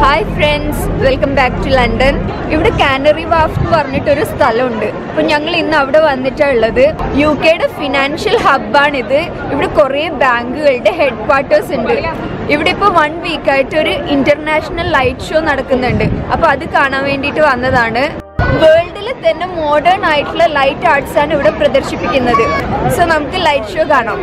hi friends welcome back to London ഇവിടെ Canary Wharf എന്ന് പറഞ്ഞിട്ടൊരു സ്ഥലമുണ്ട് അപ്പൊ ഞങ്ങൾ ഇന്ന് അവിടെ വന്നിട്ടുള്ളത് യു കെയുടെ ഫിനാൻഷ്യൽ ഹബ്ബാണിത് ഇവിടെ കുറേ ബാങ്കുകളുടെ ഹെഡ് ക്വാർട്ടേഴ്സ് ഉണ്ട് ഇവിടെ ഇപ്പോൾ വൺ വീക്ക് ആയിട്ട് ഒരു ഇന്റർനാഷണൽ ലൈറ്റ് ഷോ നടക്കുന്നുണ്ട് അപ്പൊ അത് കാണാൻ വേണ്ടിയിട്ട് വന്നതാണ് വേൾഡിൽ തന്നെ മോഡേൺ ആയിട്ടുള്ള ലൈറ്റ് ആർട്സ് ആണ് ഇവിടെ പ്രദർശിപ്പിക്കുന്നത് സോ നമുക്ക് ലൈറ്റ് ഷോ കാണാം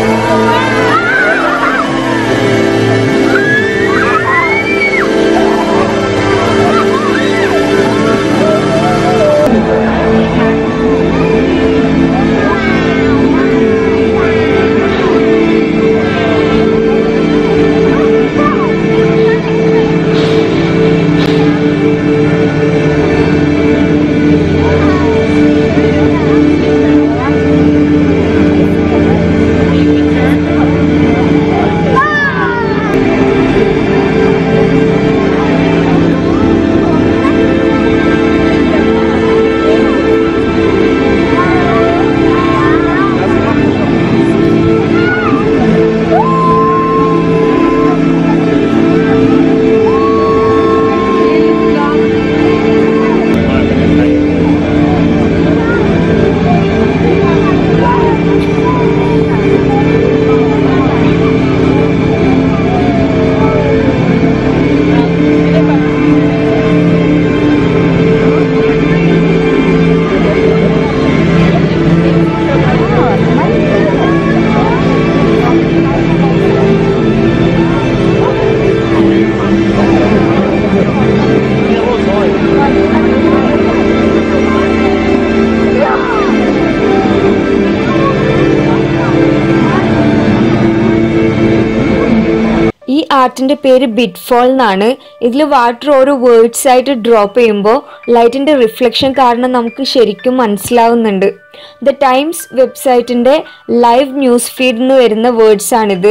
ഈ ആർട്ടിന്റെ പേര് ബിറ്റ്ഫോൾ എന്നാണ് ഇതിൽ വാട്ടർ ഓരോ വേർഡ്സ് ആയിട്ട് ഡ്രോപ്പ് ചെയ്യുമ്പോൾ ലൈറ്റിന്റെ റിഫ്ലക്ഷൻ കാരണം നമുക്ക് ശരിക്കും മനസ്സിലാവുന്നുണ്ട് ദ ടൈംസ് വെബ്സൈറ്റിന്റെ ലൈവ് ന്യൂസ് ഫീഡ് എന്ന് വരുന്ന വേർഡ്സ് ആണിത്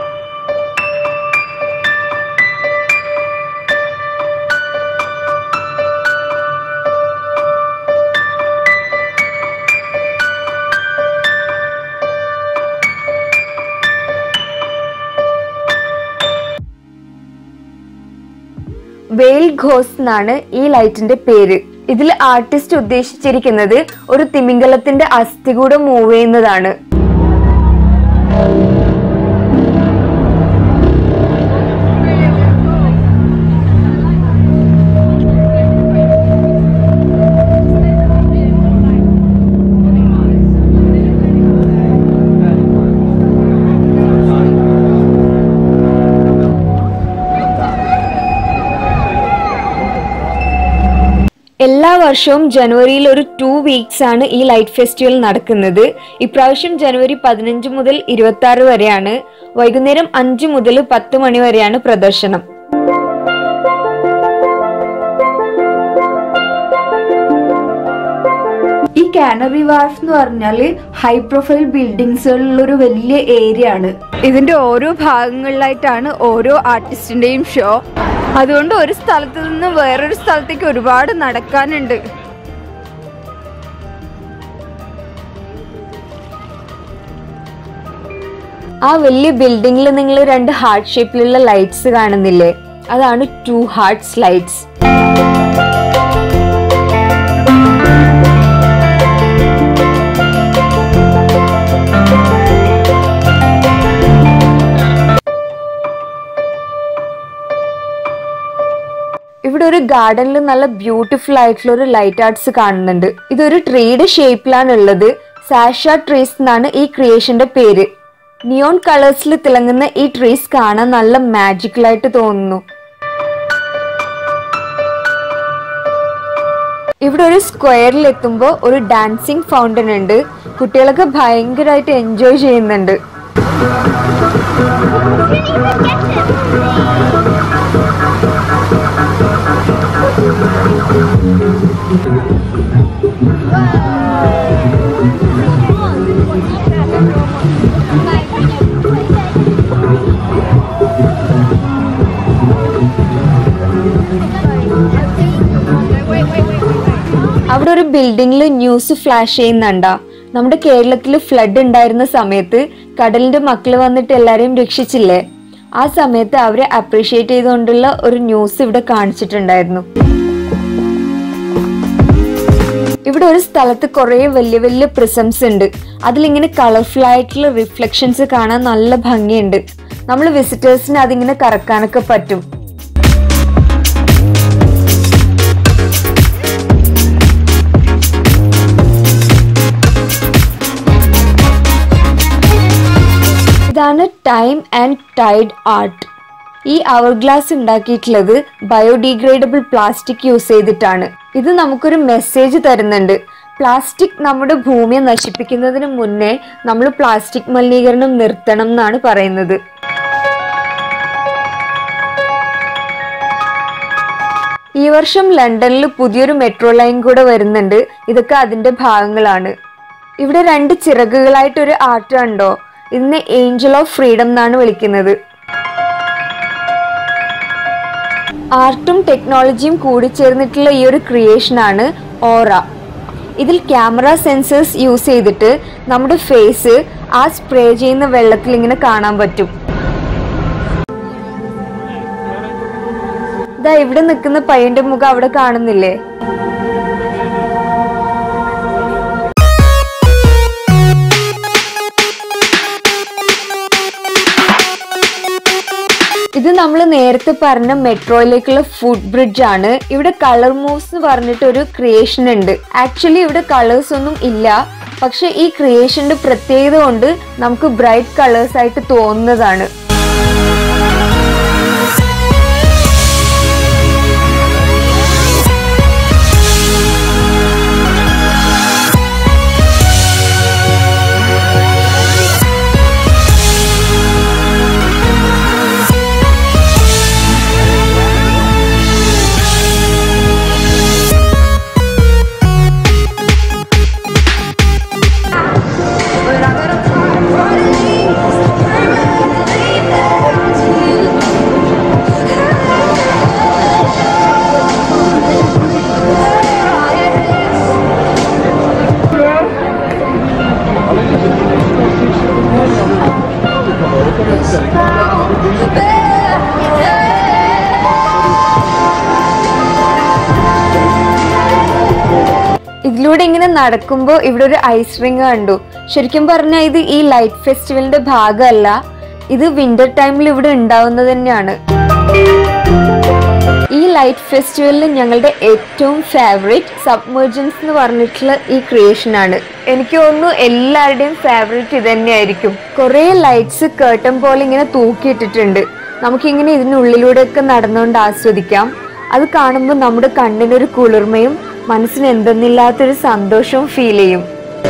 വെയിൽ ഘോസ് എന്നാണ് ഈ ലൈറ്റിന്റെ പേര് ഇതിൽ ആർട്ടിസ്റ്റ് ഉദ്ദേശിച്ചിരിക്കുന്നത് ഒരു തിമിംഗലത്തിന്റെ അസ്ഥി കൂടെ മൂവ് ചെയ്യുന്നതാണ് എല്ലാ വർഷവും ജനുവരിയിൽ ഒരു ടു വീക്സ് ആണ് ഈ ലൈറ്റ് ഫെസ്റ്റിവൽ നടക്കുന്നത് ഇപ്രാവശ്യം ജനുവരി പതിനഞ്ച് മുതൽ ഇരുപത്തി ആറ് വരെയാണ് വൈകുന്നേരം അഞ്ച് മുതൽ പത്ത് മണി വരെയാണ് പ്രദർശനം ഈ കാനറി വാർഫ് എന്ന് പറഞ്ഞാല് ഹൈ പ്രൊഫൈൽ ബിൽഡിങ്സുകളുള്ള ഒരു വലിയ ഏരിയ ആണ് ഇതിന്റെ ഓരോ ഭാഗങ്ങളിലായിട്ടാണ് ഓരോ ആർട്ടിസ്റ്റിന്റെയും ഷോ അതുകൊണ്ട് ഒരു സ്ഥലത്ത് നിന്ന് വേറൊരു സ്ഥലത്തേക്ക് ഒരുപാട് നടക്കാനുണ്ട് ആ വലിയ ബിൽഡിങ്ങിൽ നിങ്ങൾ രണ്ട് ഹാർട്ട് ഷേപ്പിലുള്ള ലൈറ്റ്സ് കാണുന്നില്ലേ അതാണ് ടു ഹാർട്ട്സ് ലൈറ്റ്സ് ഇവിടെ ഒരു ഗാർഡനിൽ നല്ല ബ്യൂട്ടിഫുൾ ആയിട്ടുള്ള ഒരു ലൈറ്റ് ആർട്സ് കാണുന്നുണ്ട് ഇതൊരു ട്രീയുടെ ഷേപ്പിലാണ് ഉള്ളത് സാഷ ട്രീസ് എന്നാണ് ഈ ക്രിയേഷന്റെ പേര് നിയോൺ കളേഴ്സിൽ തിളങ്ങുന്ന ഈ ട്രീസ് കാണാൻ നല്ല മാജിക്കൽ ആയിട്ട് തോന്നുന്നു ഇവിടെ ഒരു സ്ക്വയറിൽ എത്തുമ്പോൾ ഒരു ഡാൻസിങ് ഫൗണ്ടൻ ഉണ്ട് കുട്ടികളൊക്കെ ഭയങ്കരമായിട്ട് എൻജോയ് ചെയ്യുന്നുണ്ട് അവിടെ ഒരു ബിൽഡിങ്ങിൽ ന്യൂസ് ഫ്ലാഷ് ചെയ്യുന്നുണ്ടാ നമ്മുടെ കേരളത്തിൽ ഫ്ലഡ് ഉണ്ടായിരുന്ന സമയത്ത് കടലിന്റെ മക്കള് വന്നിട്ട് എല്ലാരെയും രക്ഷിച്ചില്ലേ ആ സമയത്ത് അവരെ അപ്രീഷിയേറ്റ് ചെയ്തുകൊണ്ടുള്ള ഒരു ന്യൂസ് ഇവിടെ കാണിച്ചിട്ടുണ്ടായിരുന്നു ഇവിടെ ഒരു സ്ഥലത്ത് കുറേ വലിയ വലിയ പ്രിസംസ് ഉണ്ട് അതിലിങ്ങനെ കളർഫുൾ ആയിട്ടുള്ള റിഫ്ലക്ഷൻസ് കാണാൻ നല്ല ഭംഗിയുണ്ട് നമ്മൾ വിസിറ്റേഴ്സിന് അതിങ്ങനെ കറക്കാനൊക്കെ പറ്റും ഇതാണ് ടൈം ആൻഡ് ടൈഡ് ആർട്ട് ഈ അവർ ഗ്ലാസ് ഉണ്ടാക്കിയിട്ടുള്ളത് ബയോഡിഗ്രേഡബിൾ പ്ലാസ്റ്റിക് യൂസ് ചെയ്തിട്ടാണ് ഇത് നമുക്കൊരു മെസ്സേജ് തരുന്നുണ്ട് പ്ലാസ്റ്റിക് നമ്മുടെ ഭൂമിയെ നശിപ്പിക്കുന്നതിന് മുന്നേ നമ്മൾ പ്ലാസ്റ്റിക് മലിനീകരണം നിർത്തണം എന്നാണ് പറയുന്നത് ഈ വർഷം ലണ്ടനിൽ പുതിയൊരു മെട്രോ ലൈൻ കൂടെ വരുന്നുണ്ട് ഇതൊക്കെ അതിന്റെ ഭാഗങ്ങളാണ് ഇവിടെ രണ്ട് ചിറകുകളായിട്ട് ഒരു ആർട്ട് കണ്ടോ ഇതിനെ ഏഞ്ചൽ ഓഫ് ഫ്രീഡം എന്നാണ് വിളിക്കുന്നത് ആർട്ടും ടെക്നോളജിയും കൂടിച്ചേർന്നിട്ടുള്ള ഈ ഒരു ക്രിയേഷനാണ് ഓറ ഇതിൽ ക്യാമറ സെൻസേഴ്സ് യൂസ് ചെയ്തിട്ട് നമ്മുടെ ഫേസ് ആ സ്പ്രേ ചെയ്യുന്ന വെള്ളത്തിൽ ഇങ്ങനെ കാണാൻ പറ്റും ഇതാ ഇവിടെ നിൽക്കുന്ന പയ്യന്റെ മുഖം അവിടെ കാണുന്നില്ലേ ഇത് നമ്മൾ നേരത്തെ പറഞ്ഞ മെട്രോയിലേക്കുള്ള ഫുഡ് ബ്രിഡ്ജ് ആണ് ഇവിടെ കളർ മൂവ്സ് എന്ന് പറഞ്ഞിട്ട് ഒരു ക്രിയേഷൻ ഉണ്ട് ആക്ച്വലി ഇവിടെ കളേഴ്സ് ഒന്നും ഇല്ല പക്ഷെ ഈ ക്രിയേഷന്റെ പ്രത്യേകത കൊണ്ട് നമുക്ക് ബ്രൈറ്റ് കളേഴ്സ് ആയിട്ട് തോന്നുന്നതാണ് ഇതിലൂടെ ഇങ്ങനെ നടക്കുമ്പോൾ ഇവിടെ ഒരു ഐസ് റിങ് കണ്ടു ശരിക്കും പറഞ്ഞാൽ ഇത് ഈ ലൈറ്റ് ഫെസ്റ്റിവലിന്റെ ഭാഗമല്ല ഇത് വിന്റർ ടൈമിൽ ഇവിടെ ഉണ്ടാവുന്നത് തന്നെയാണ് ഈ ലൈറ്റ് ഫെസ്റ്റിവലിൽ ഞങ്ങളുടെ ഏറ്റവും ഫേവറേറ്റ് സബ്മർജൻസ് എന്ന് പറഞ്ഞിട്ടുള്ള ഈ ക്രിയേഷൻ ആണ് എനിക്ക് തോന്നുന്നു എല്ലാവരുടെയും ഫേവറേറ്റ് ഇത് തന്നെയായിരിക്കും കുറേ ലൈറ്റ്സ് കേട്ടൻ പോലെ ഇങ്ങനെ തൂക്കിയിട്ടിട്ടുണ്ട് നമുക്കിങ്ങനെ ഇതിനുള്ളിലൂടെ ഒക്കെ നടന്നുകൊണ്ട് ആസ്വദിക്കാം അത് കാണുമ്പോൾ നമ്മുടെ കണ്ണിനൊരു കുളിർമയും മനസ്സിന് എന്തെന്നില്ലാത്തൊരു സന്തോഷവും ഫീൽ ചെയ്യും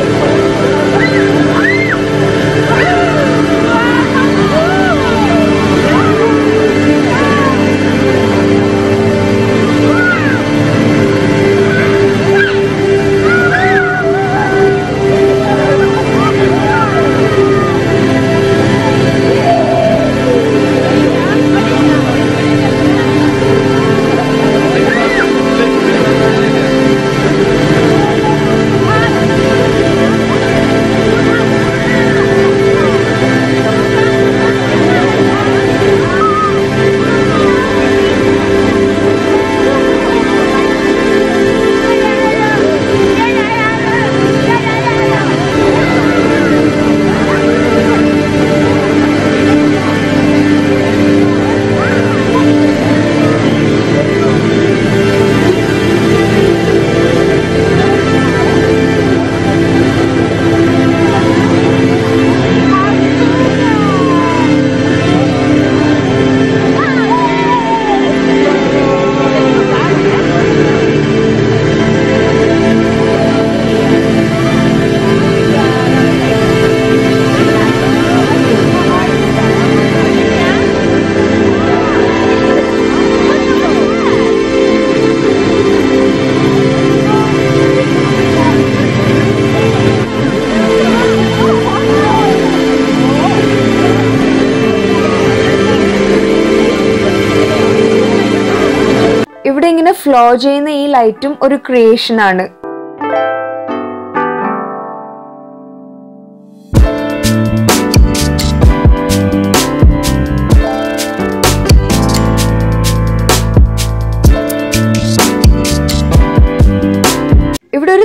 ഇവിടെ ഇങ്ങനെ ഫ്ലോ ചെയ്യുന്ന ഈ ലൈറ്റും ഒരു ക്രിയേഷൻ ആണ്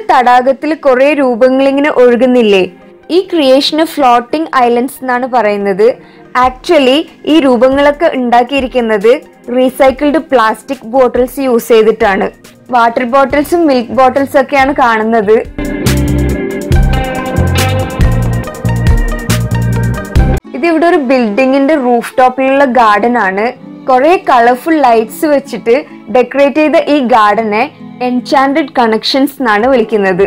തടാകത്തിൽ കുറെ രൂപങ്ങൾ ഇങ്ങനെ ഒഴുകുന്നില്ലേ ഈ ക്രിയേഷന് ഫ്ലോട്ടിംഗ് ഐലൻഡ്സ് എന്നാണ് പറയുന്നത് ആക്ച്വലി ഈ രൂപങ്ങളൊക്കെ ഉണ്ടാക്കിയിരിക്കുന്നത് റീസൈക്കിൾഡ് പ്ലാസ്റ്റിക് ബോട്ടിൽസ് യൂസ് ചെയ്തിട്ടാണ് വാട്ടർ ബോട്ടിൽസും മിൽക്ക് ബോട്ടിൽസ് ഒക്കെയാണ് കാണുന്നത് ഇത് ഇവിടെ ഒരു ബിൽഡിങ്ങിന്റെ റൂഫ് ടോപ്പിലുള്ള ഗാർഡൻ ആണ് കുറെ കളർഫുൾ ലൈറ്റ്സ് വെച്ചിട്ട് ഡെക്കറേറ്റ് ചെയ്ത ഈ ഗാർഡനെ എൻചാൻഡഡ് കണക്ഷൻസ് എന്നാണ് വിളിക്കുന്നത്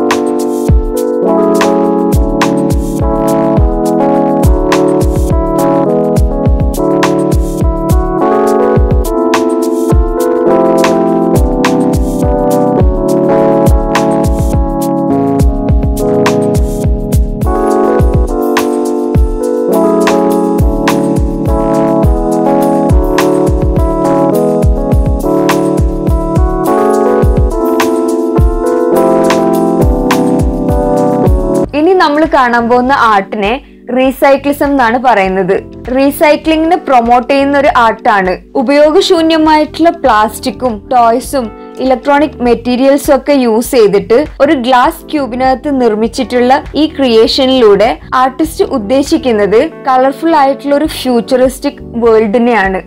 ഇനി നമ്മൾ കാണാൻ പോകുന്ന ആർട്ടിനെ റീസൈക്ലിസം എന്നാണ് പറയുന്നത് റീസൈക്ലിങ്ങിനെ പ്രൊമോട്ട് ചെയ്യുന്ന ഒരു ആർട്ടാണ് ഉപയോഗശൂന്യമായിട്ടുള്ള പ്ലാസ്റ്റിക്കും ടോയ്സും ഇലക്ട്രോണിക് മെറ്റീരിയൽസും ഒക്കെ യൂസ് ചെയ്തിട്ട് ഒരു ഗ്ലാസ് ക്യൂബിനകത്ത് നിർമ്മിച്ചിട്ടുള്ള ഈ ക്രിയേഷനിലൂടെ ആർട്ടിസ്റ്റ് ഉദ്ദേശിക്കുന്നത് കളർഫുൾ ആയിട്ടുള്ള ഒരു ഫ്യൂച്ചറിസ്റ്റിക് വേൾഡിനെയാണ്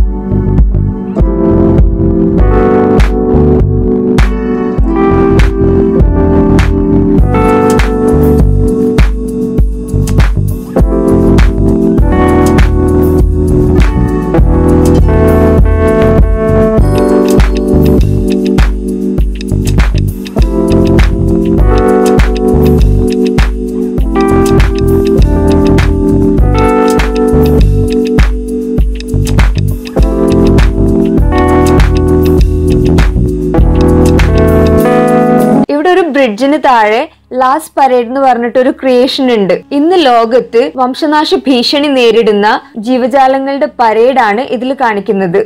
ഇവിടെ ഒരു ബ്രിഡ്ജിന് താഴെ ലാസ്റ്റ് പരേഡ് എന്ന് പറഞ്ഞിട്ട് ഒരു ക്രിയേഷൻ ഉണ്ട് ഇന്ന് ലോകത്ത് വംശനാശ ഭീഷണി നേരിടുന്ന ജീവജാലങ്ങളുടെ പരേഡാണ് ഇതിൽ കാണിക്കുന്നത്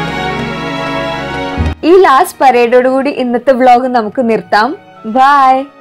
ഈ ലാസ്റ്റ് പരേഡോടുകൂടി ഇന്നത്തെ വ്ലോഗ് നമുക്ക് നിർത്താം ബൈ